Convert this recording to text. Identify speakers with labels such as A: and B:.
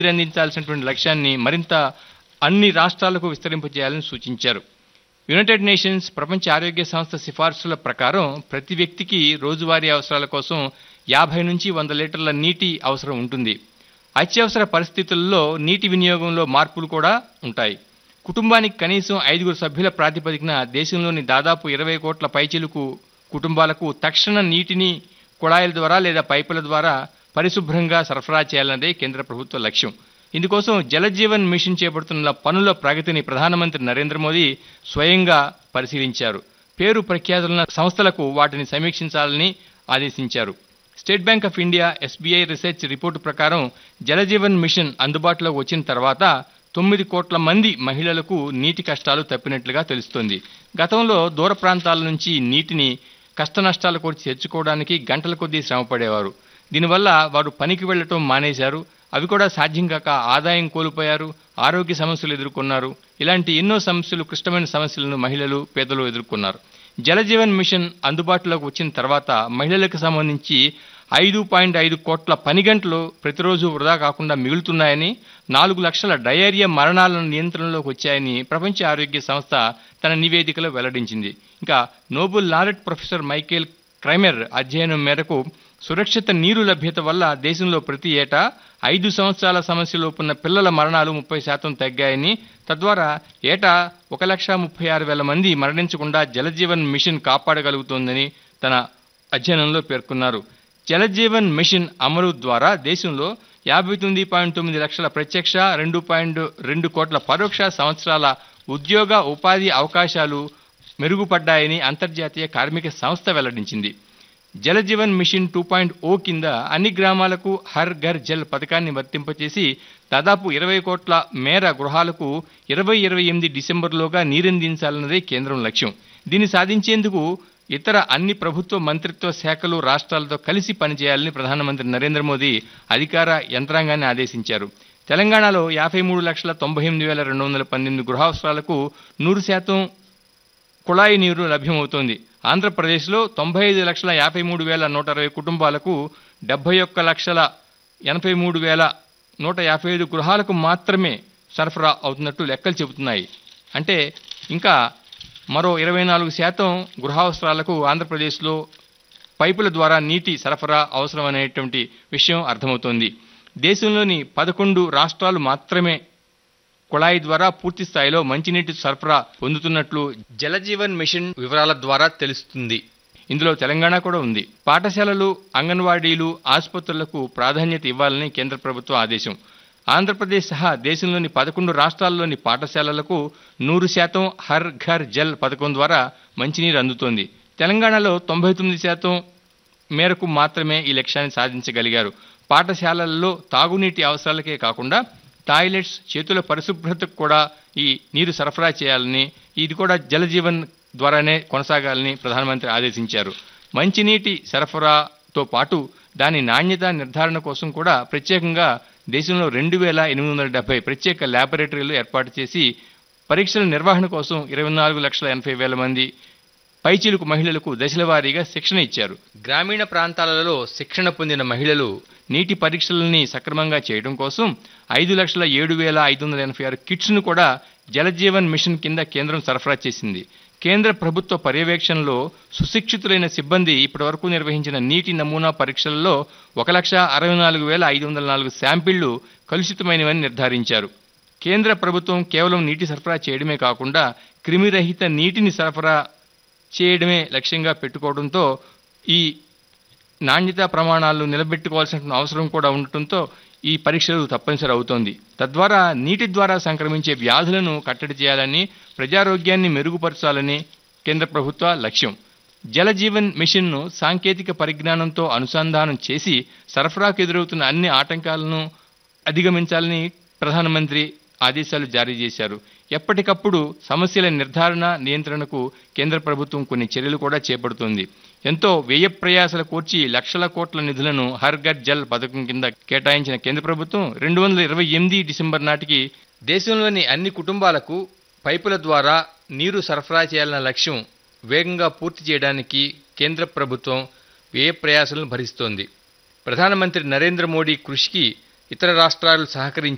A: అందించాల్సినటువంటి లక్ష్యాన్ని మరింత అన్ని రాష్ట్రాలకు విస్తరింపజేయాలని సూచించారు యునైటెడ్ నేషన్స్ ప్రపంచ ఆరోగ్య సంస్థ సిఫార్సుల ప్రకారం ప్రతి వ్యక్తికి రోజువారీ అవసరాల కోసం యాభై నుంచి వంద లీటర్ల నీటి అవసరం ఉంటుంది అత్యవసర పరిస్థితుల్లో నీటి వినియోగంలో మార్పులు కూడా ఉంటాయి కుటుంబానికి కనీసం ఐదుగురు సభ్యుల ప్రాతిపదికన దేశంలోని దాదాపు ఇరవై కోట్ల పైచిలుకు కుటుంబాలకు తక్షణ నీటిని కుళాయిల ద్వారా లేదా పైపుల ద్వారా పరిశుభ్రంగా సరఫరా చేయాలన్నదే కేంద్ర ప్రభుత్వ లక్ష్యం ఇందుకోసం జలజీవన్ మిషన్ చేపడుతున్న పనుల ప్రగతిని ప్రధానమంత్రి నరేంద్ర మోదీ స్వయంగా పరిశీలించారు పేరు ప్రఖ్యాతులున్న సంస్థలకు వాటిని సమీక్షించాలని ఆదేశించారు State Bank of India SBI research report ప్రకారం జలజీవన్ మిషన్ అందుబాటులోకి వచ్చిన తర్వాత తొమ్మిది కోట్ల మంది మహిళలకు నీటి కష్టాలు తప్పినట్లుగా తెలుస్తోంది గతంలో దూర ప్రాంతాల నుంచి నీటిని కష్ట నష్టాల కొరిచి తెచ్చుకోవడానికి గంటల కొద్దీ శ్రమపడేవారు దీనివల్ల వారు పనికి వెళ్లటం మానేశారు అవి కూడా సాధ్యం కాక ఆదాయం కోల్పోయారు ఆరోగ్య సమస్యలు ఎదుర్కొన్నారు ఇలాంటి ఎన్నో సమస్యలు క్లిష్టమైన సమస్యలను మహిళలు పేదలు ఎదుర్కొన్నారు జలజీవన్ మిషన్ అందుబాటులోకి వచ్చిన తర్వాత మహిళలకు సంబంధించి ఐదు పాయింట్ ఐదు కోట్ల పని గంటలు ప్రతిరోజు వృధా కాకుండా మిగులుతున్నాయని నాలుగు లక్షల డయేరియా మరణాలను నియంత్రణలోకి వచ్చాయని ప్రపంచ ఆరోగ్య సంస్థ తన నివేదికలో వెల్లడించింది ఇంకా Nobel laureate professor Michael Kremer అధ్యయనం మేరకు సురక్షిత నీరు లభ్యత వల్ల దేశంలో ప్రతి ఏటా ఐదు సంవత్సరాల సమస్యలో ఉన్న పిల్లల మరణాలు ముప్పై శాతం తగ్గాయని తద్వారా ఏటా ఒక లక్ష ముప్పై ఆరు వేల మంది మరణించకుండా జలజీవన్ మిషన్ కాపాడగలుగుతోందని తన అధ్యయనంలో పేర్కొన్నారు జలజీవన్ మిషన్ అమలు ద్వారా దేశంలో యాభై తొమ్మిది పాయింట్ తొమ్మిది లక్షల ప్రత్యక్ష రెండు పాయింట్ రెండు కోట్ల పరోక్ష సంవత్సరాల ఉద్యోగ ఉపాధి అవకాశాలు మెరుగుపడ్డాయని అంతర్జాతీయ కార్మిక సంస్థ వెల్లడించింది Jal Jeevan Mission two point O కింద అన్ని గ్రామాలకు హర్ ఘర్ జల్ పథకాన్ని వర్తింపచేసి దాదాపు ఇరవై కోట్ల మేర గృహాలకు ఇరవై ఇరవై ఎనిమిది డిసెంబర్లోగా నీరందించాలన్నదే కేంద్రం లక్ష్యం దీన్ని సాధించేందుకు ఇతర అన్ని ప్రభుత్వ మంత్రిత్వ శాఖలు రాష్ట్రాలతో కలిసి పనిచేయాలని ప్రధానమంత్రి నరేంద్ర మోదీ అధికార యంత్రాంగాన్ని ఆదేశించారు తెలంగాణలో యాభై మూడు లక్షల తొంభై ఎనిమిది వేల రెండు వందల పన్నెండు గృహావసరాలకు నూరు శాతం కుళాయి నీరు లభ్యమవుతోంది ఆంధ్రప్రదేశ్లో తొంభై ఐదు లక్షల యాభై మూడు వేల నూట అరవై కుటుంబాలకు డెబ్బై ఒక్క లక్షల ఎనభై మూడు వేల నూట యాభై ఐదు గృహాలకు మాత్రమే సరఫరా అవుతున్నట్టు లెక్కలు చెబుతున్నాయి అంటే ఇంకా మరో ఇరవై నాలుగు శాతం గృహావసరాలకు ఆంధ్రప్రదేశ్లో పైపుల ద్వారా నీటి సరఫరా అవసరం అనేటువంటి విషయం అర్థమవుతోంది దేశంలోని పదకొండు రాష్ట్రాలు మాత్రమే కుళాయి ద్వారా పూర్తి స్థాయిలో మంచినీటి సరఫరా పొందుతున్నట్లు జలజీవన్ మిషన్ వివరాల ద్వారా తెలుస్తుంది ఇందులో తెలంగాణ కూడా ఉంది పాఠశాలలు అంగన్వాడీలు ఆసుపత్రులకు ప్రాధాన్యత ఇవ్వాలని కేంద్ర ప్రభుత్వ ఆదేశం ఆంధ్రప్రదేశ్ సహా దేశంలోని పదకొండు రాష్ట్రాల్లోని పాఠశాలలకు నూరు శాతం హర్ ఘర్ జల్ పథకం ద్వారా మంచినీరు అందుతోంది తెలంగాణలో తొంభై తొమ్మిది శాతం మేరకు మాత్రమే ఈ లక్ష్యాన్ని సాధించగలిగారు పాఠశాలల్లో తాగునీటి అవసరాలకే కాకుండా టాయిలెట్స్ చేతుల పరిశుభ్రతకు కూడా ఈ నీరు సరఫరా చేయాలని ఇది కూడా జలజీవన్ ద్వారానే కొనసాగాలని ప్రధానమంత్రి ఆదేశించారు మంచినీటి సరఫరాతో పాటు దాని నాణ్యత నిర్ధారణ కోసం కూడా ప్రత్యేకంగా దేశంలో రెండు వేల ఎనిమిది వందల డెబ్బై ప్రత్యేక ల్యాబొరేటరీలు ఏర్పాటు చేసి పరీక్షల నిర్వహణ కోసం ఇరవై నాలుగు లక్షల ఎనభై వేల మంది పైచిలుకు మహిళలకు దశల వారీగా శిక్షణ ఇచ్చారు గ్రామీణ ప్రాంతాలలో శిక్షణ పొందిన మహిళలు నీటి పరీక్షలని సక్రమంగా చేయడం కోసం ఐదు లక్షల ఏడు వేల ఐదు వందల ఎనభై ఆరు కిట్స్ను కూడా జలజీవన్ మిషన్ కింద కేంద్రం సరఫరా చేసింది కేంద్ర ప్రభుత్వ పర్యవేక్షణలో సుశిక్షితులైన సిబ్బంది ఇప్పటివరకు నిర్వహించిన నీటి నమూనా పరీక్షలలో ఒక లక్ష అరవై నాలుగు వేల ఐదు వందల నాలుగు శాంపిళ్లు కలుషితమైనవని నిర్ధారించారు కేంద్ర ప్రభుత్వం కేవలం నీటి సరఫరా చేయడమే కాకుండా క్రిమిరహిత నీటిని సరఫరా చేయడమే లక్ష్యంగా పెట్టుకోవడంతో ఈ నాణ్యతా ప్రమాణాలను నిలబెట్టుకోవాల్సిన అవసరం కూడా ఉండటంతో ఈ పరీక్షలు తప్పనిసరి అవుతోంది తద్వారా నీటి ద్వారా సంక్రమించే వ్యాధులను కట్టడి చేయాలని ప్రజారోగ్యాన్ని మెరుగుపరచాలని కేంద్ర ప్రభుత్వ లక్ష్యం జలజీవన్ మిషన్ను సాంకేతిక పరిజ్ఞానంతో అనుసంధానం చేసి సరఫరాకు ఎదురవుతున్న అన్ని ఆటంకాలను అధిగమించాలని ప్రధానమంత్రి ఆదేశాలు జారీ చేశారు ఎప్పటికప్పుడు సమస్యల నిర్ధారణ నియంత్రణకు కేంద్ర ప్రభుత్వం కొన్ని చర్యలు కూడా చేపడుతోంది ఎంతో వ్యయ ప్రయాసల కూర్చి లక్షల కోట్ల నిధులను హర్ ఘర్ జల్ పథకం కింద కేటాయించిన కేంద్ర ప్రభుత్వం రెండు వందల ఇరవై ఎనిమిది డిసెంబర్ నాటికి దేశంలోని అన్ని కుటుంబాలకు పైపుల ద్వారా నీరు సరఫరా చేయాలన్న లక్ష్యం వేగంగా పూర్తి చేయడానికి కేంద్ర ప్రభుత్వం వ్యయ ప్రయాసలను భరిస్తోంది ప్రధానమంత్రి నరేంద్ర మోడీ కృషికి ఇతర రాష్ట్రాలు సహకరించి